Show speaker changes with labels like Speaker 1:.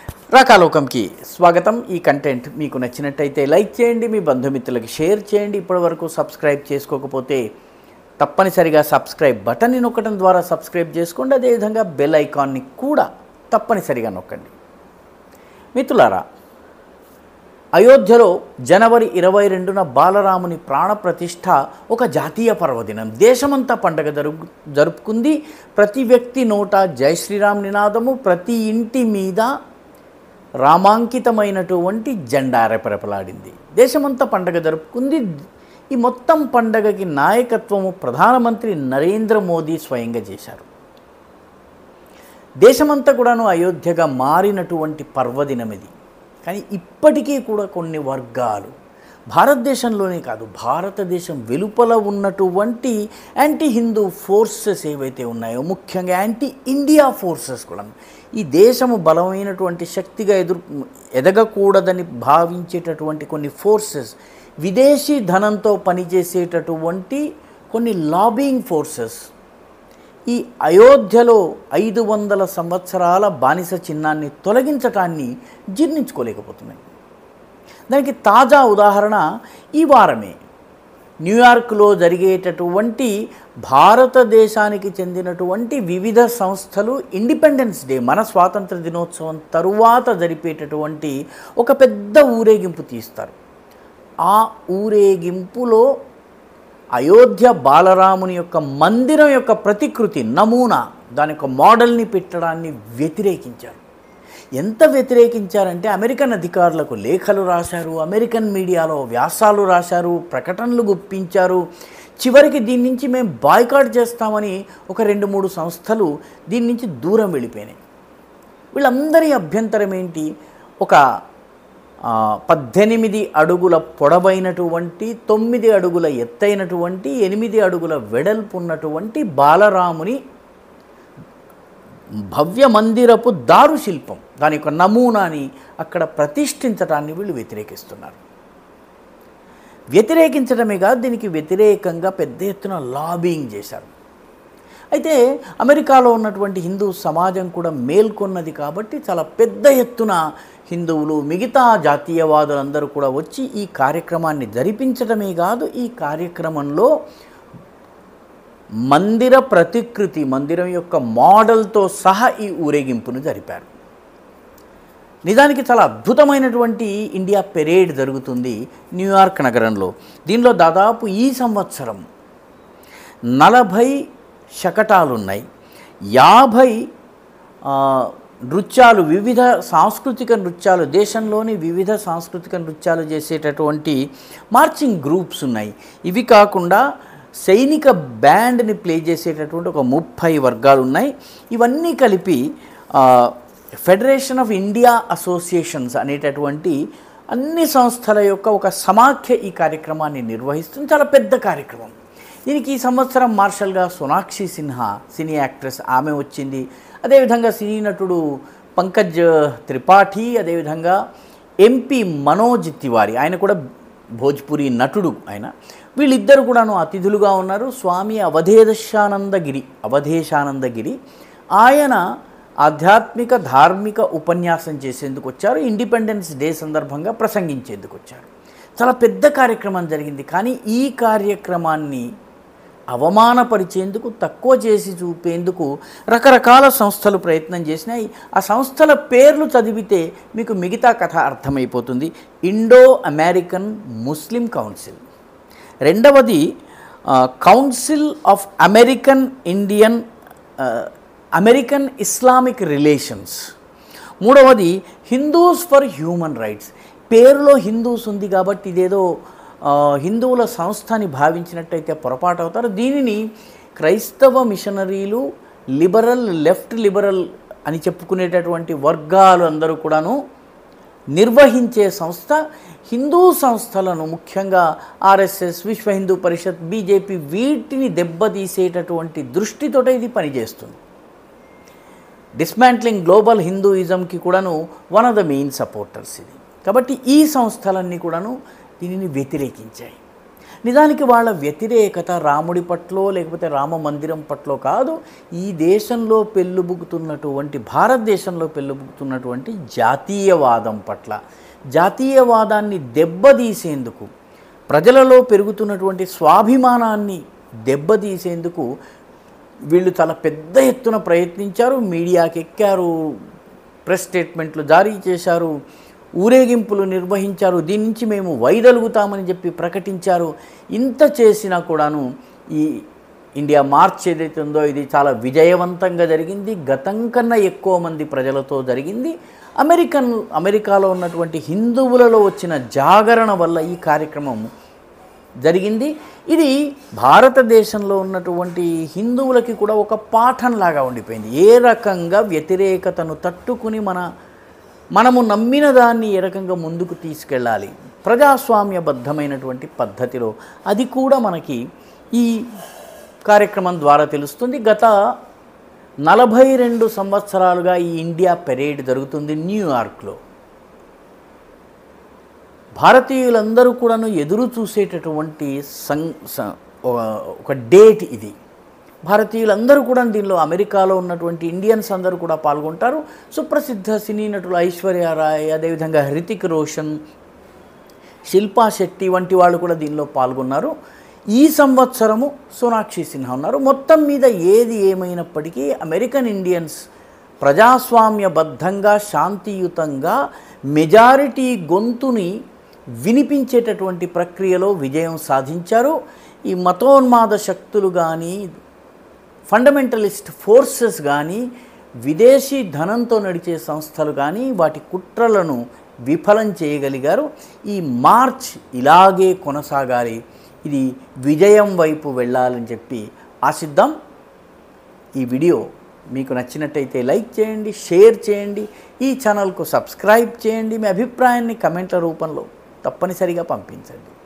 Speaker 1: రాకాలోకంకి స్వాగతం ఈ కంటెంట్ మీకు నచ్చినట్టయితే లైక్ చేయండి మీ బంధుమిత్రులకి షేర్ చేయండి ఇప్పటివరకు సబ్స్క్రైబ్ చేసుకోకపోతే తప్పనిసరిగా సబ్స్క్రైబ్ బటన్ని నొక్కడం ద్వారా సబ్స్క్రైబ్ చేసుకోండి అదేవిధంగా బెల్ ఐకాన్ని కూడా తప్పనిసరిగా నొక్కండి మిత్రులారా అయోధ్యలో జనవరి ఇరవై రెండున బాలరాముని ప్రాణప్రతిష్ఠ ఒక జాతీయ పర్వదినం దేశమంతా పండగ జరుపు జరుపుకుంది ప్రతి వ్యక్తి నోట జై శ్రీరామ్ నినాదము ప్రతి ఇంటి మీద రామాంకితమైనటువంటి జెండా రెపరెపలాడింది దేశమంతా పండగ జరుపుకుంది ఈ మొత్తం పండగకి నాయకత్వము ప్రధానమంత్రి నరేంద్ర మోదీ స్వయంగా చేశారు దేశమంతా కూడాను అయోధ్యగా మారినటువంటి పర్వదినం ఇది కానీ ఇప్పటికీ కూడా కొన్ని వర్గాలు భారతదేశంలోనే కాదు భారతదేశం వెలుపల ఉన్నటువంటి యాంటీ హిందూ ఫోర్సెస్ ఏవైతే ఉన్నాయో ముఖ్యంగా యాంటీ ఇండియా ఫోర్సెస్ కూడా ఈ దేశము బలమైనటువంటి శక్తిగా ఎదురు ఎదగకూడదని భావించేటటువంటి కొన్ని ఫోర్సెస్ విదేశీ ధనంతో పనిచేసేటటువంటి కొన్ని లాబింగ్ ఫోర్సెస్ ఈ అయోధ్యలో ఐదు వందల సంవత్సరాల బానిస చిహ్నాన్ని తొలగించటాన్ని జీర్ణించుకోలేకపోతున్నాయి దానికి తాజా ఉదాహరణ ఈ వారమే న్యూయార్క్లో జరిగేటటువంటి భారతదేశానికి చెందినటువంటి వివిధ సంస్థలు ఇండిపెండెన్స్ డే మన స్వాతంత్ర దినోత్సవం తరువాత జరిపేటటువంటి ఒక పెద్ద ఊరేగింపు తీస్తారు ఆ ఊరేగింపులో అయోధ్య బాలరాముని యొక్క మందిరం యొక్క ప్రతికృతి నమూనా దాని యొక్క మోడల్ని పెట్టడాన్ని వ్యతిరేకించారు ఎంత వ్యతిరేకించారంటే అమెరికన్ అధికారులకు లేఖలు రాశారు అమెరికన్ మీడియాలో వ్యాసాలు రాశారు ప్రకటనలు గుప్పించారు చివరికి దీని నుంచి మేము బాయ్కాట్ చేస్తామని ఒక రెండు మూడు సంస్థలు దీని నుంచి దూరం వెళ్ళిపోయినాయి వీళ్ళందరి అభ్యంతరం ఏంటి ఒక ఆ, పద్దెనిమిది అడుగుల పొడవైనటువంటి తొమ్మిది అడుగుల ఎత్తైనటువంటి ఎనిమిది అడుగుల వెడల్పు ఉన్నటువంటి బాలరాముని భవ్య మందిరపు దారు శిల్పం దాని యొక్క నమూనాని అక్కడ ప్రతిష్ఠించడాన్ని వీళ్ళు వ్యతిరేకిస్తున్నారు వ్యతిరేకించడమే కాదు దీనికి వ్యతిరేకంగా పెద్ద ఎత్తున లాబింగ్ చేశారు అయితే అమెరికాలో ఉన్నటువంటి హిందూ సమాజం కూడా మేల్కొన్నది కాబట్టి చాలా పెద్ద ఎత్తున హిందువులు మిగతా జాతీయవాదులందరూ కూడా వచ్చి ఈ కార్యక్రమాన్ని జరిపించడమే కాదు ఈ కార్యక్రమంలో మందిర ప్రతికృతి మందిరం యొక్క మోడల్తో సహా ఈ ఊరేగింపును జరిపారు నిజానికి చాలా అద్భుతమైనటువంటి ఇండియా పెరేడ్ జరుగుతుంది న్యూయార్క్ నగరంలో దీనిలో దాదాపు ఈ సంవత్సరం నలభై శకటాలు ఉన్నాయి యాభై ఆ, నృత్యాలు వివిధ సాంస్కృతిక నృత్యాలు దేశంలోని వివిధ సాంస్కృతిక నృత్యాలు చేసేటటువంటి మార్చింగ్ గ్రూప్స్ ఉన్నాయి ఇవి కాకుండా సైనిక బ్యాండ్ని ప్లే చేసేటటువంటి ఒక ముప్పై వర్గాలు ఉన్నాయి ఇవన్నీ కలిపి ఆ, ఫెడరేషన్ ఆఫ్ ఇండియా అసోసియేషన్స్ అనేటటువంటి అన్ని సంస్థల యొక్క ఒక సమాఖ్య ఈ కార్యక్రమాన్ని నిర్వహిస్తుంది చాలా పెద్ద కార్యక్రమం దీనికి ఈ సంవత్సరం మార్షల్గా సోనాక్షి సిన్హా సినీ యాక్ట్రెస్ ఆమె వచ్చింది అదేవిధంగా సినీ నటుడు పంకజ్ త్రిపాఠి అదేవిధంగా ఎంపీ మనోజ్ తివారి ఆయన కూడా భోజ్పురి నటుడు ఆయన వీళ్ళిద్దరు కూడాను అతిథులుగా ఉన్నారు స్వామి అవధేశానందగిరి అవధేశానందగిరి ఆయన ఆధ్యాత్మిక ధార్మిక ఉపన్యాసం చేసేందుకు వచ్చారు ఇండిపెండెన్స్ డే సందర్భంగా ప్రసంగించేందుకు వచ్చారు చాలా పెద్ద కార్యక్రమం జరిగింది కానీ ఈ కార్యక్రమాన్ని అవమానపరిచేందుకు తక్కువ చేసి చూపేందుకు రకరకాల సంస్థలు ప్రయత్నం చేసినాయి ఆ సంస్థల పేర్లు చదివితే మీకు మిగతా కథ అర్థమైపోతుంది ఇండో అమెరికన్ ముస్లిం కౌన్సిల్ రెండవది ఆ, కౌన్సిల్ ఆఫ్ అమెరికన్ ఇండియన్ ఆ, అమెరికన్ ఇస్లామిక్ రిలేషన్స్ మూడవది హిందూస్ ఫర్ హ్యూమన్ రైట్స్ పేరులో హిందూస్ ఉంది కాబట్టి ఇదేదో ఆ, హిందువుల సంస్థ అని భావించినట్టయితే పొరపాటు అవుతారు దీనిని క్రైస్తవ మిషనరీలు లిబరల్ లెఫ్ట్ లిబరల్ అని చెప్పుకునేటటువంటి వర్గాలు అందరూ కూడాను నిర్వహించే సంస్థ హిందూ సంస్థలను ముఖ్యంగా ఆర్ఎస్ఎస్ విశ్వ హిందూ పరిషత్ బీజేపీ వీటిని దెబ్బతీసేటటువంటి దృష్టితోటే ఇది పనిచేస్తుంది డిస్మాంట్లింగ్ గ్లోబల్ హిందూయిజంకి కూడాను one of the main supporters ఇది కాబట్టి ఈ సంస్థలన్నీ కూడాను దీనిని వ్యతిరేకించాయి నిజానికి వాళ్ళ వ్యతిరేకత రాముడి పట్లో లేకపోతే రామ మందిరం పట్లో కాదు ఈ దేశంలో పెళ్ళుబుకుతున్నటువంటి భారతదేశంలో పెళ్ళుబుకుతున్నటువంటి జాతీయవాదం పట్ల జాతీయవాదాన్ని దెబ్బతీసేందుకు ప్రజలలో పెరుగుతున్నటువంటి స్వాభిమానాన్ని దెబ్బతీసేందుకు వీళ్ళు చాలా పెద్ద ఎత్తున ప్రయత్నించారు మీడియాకి ఎక్కారు ప్రెస్ స్టేట్మెంట్లు జారీ చేశారు ఊరేగింపులు నిర్వహించారు దీని నుంచి మేము వైదొలుగుతామని చెప్పి ప్రకటించారు ఇంత చేసినా కూడాను ఈ ఇండియా మార్చ్ ఏదైతే ఉందో ఇది చాలా విజయవంతంగా జరిగింది గతం కన్నా ఎక్కువ మంది ప్రజలతో జరిగింది అమెరికన్ అమెరికాలో ఉన్నటువంటి హిందువులలో వచ్చిన జాగరణ వల్ల ఈ కార్యక్రమం జరిగింది ఇది భారతదేశంలో ఉన్నటువంటి హిందువులకి కూడా ఒక పాఠంలాగా ఉండిపోయింది ఏ రకంగా వ్యతిరేకతను తట్టుకుని మన మనము నమ్మిన దాన్ని ఏ రకంగా ముందుకు తీసుకెళ్ళాలి ప్రజాస్వామ్యబద్ధమైనటువంటి పద్ధతిలో అది కూడా మనకి ఈ కార్యక్రమం ద్వారా తెలుస్తుంది గత నలభై రెండు సంవత్సరాలుగా ఈ ఇండియా పెరేడ్ జరుగుతుంది న్యూయార్క్లో భారతీయులందరూ కూడాను ఎదురు చూసేటటువంటి సం స- ఒక- ఒక డేట్ ఇది భారతీయులందరూ కూడా దీనిలో అమెరికాలో ఉన్నటువంటి ఇండియన్స్ అందరూ కూడా పాల్గొంటారు సుప్రసిద్ధ సినీ నటులు ఐశ్వర్య రాయ్ అదేవిధంగా హృతిక్ రోషన్ శిల్పా శెట్టి వంటి వాళ్ళు కూడా దీనిలో పాల్గొన్నారు ఈ సంవత్సరము సోనాక్షి సిన్హా ఉన్నారు మొత్తం మీద ఏది ఏమైనప్పటికీ అమెరికన్ ఇండియన్స్ ప్రజాస్వామ్యబద్ధంగా శాంతియుతంగా మెజారిటీ గొంతుని వినిపించేటటువంటి ప్రక్రియలో విజయం సాధించారు ఈ మతోన్మాద శక్తులు కానీ ఫండమెంటలిస్ట్ ఫోర్సెస్ కానీ విదేశీ ధనంతో నడిచే సంస్థలు కానీ వాటి కుట్రలను విఫలం చేయగలిగారు ఈ మార్చ్ ఇలాగే కొనసాగాలి ఇది విజయం వైపు వెళ్ళాలని చెప్పి ఆశిద్దాం ఈ వీడియో మీకు నచ్చినట్టయితే లైక్ చేయండి షేర్ చేయండి ఈ ఛానల్కు సబ్స్క్రైబ్ చేయండి మీ అభిప్రాయాన్ని కమెంట్ల రూపంలో తప్పనిసరిగా పంపించండి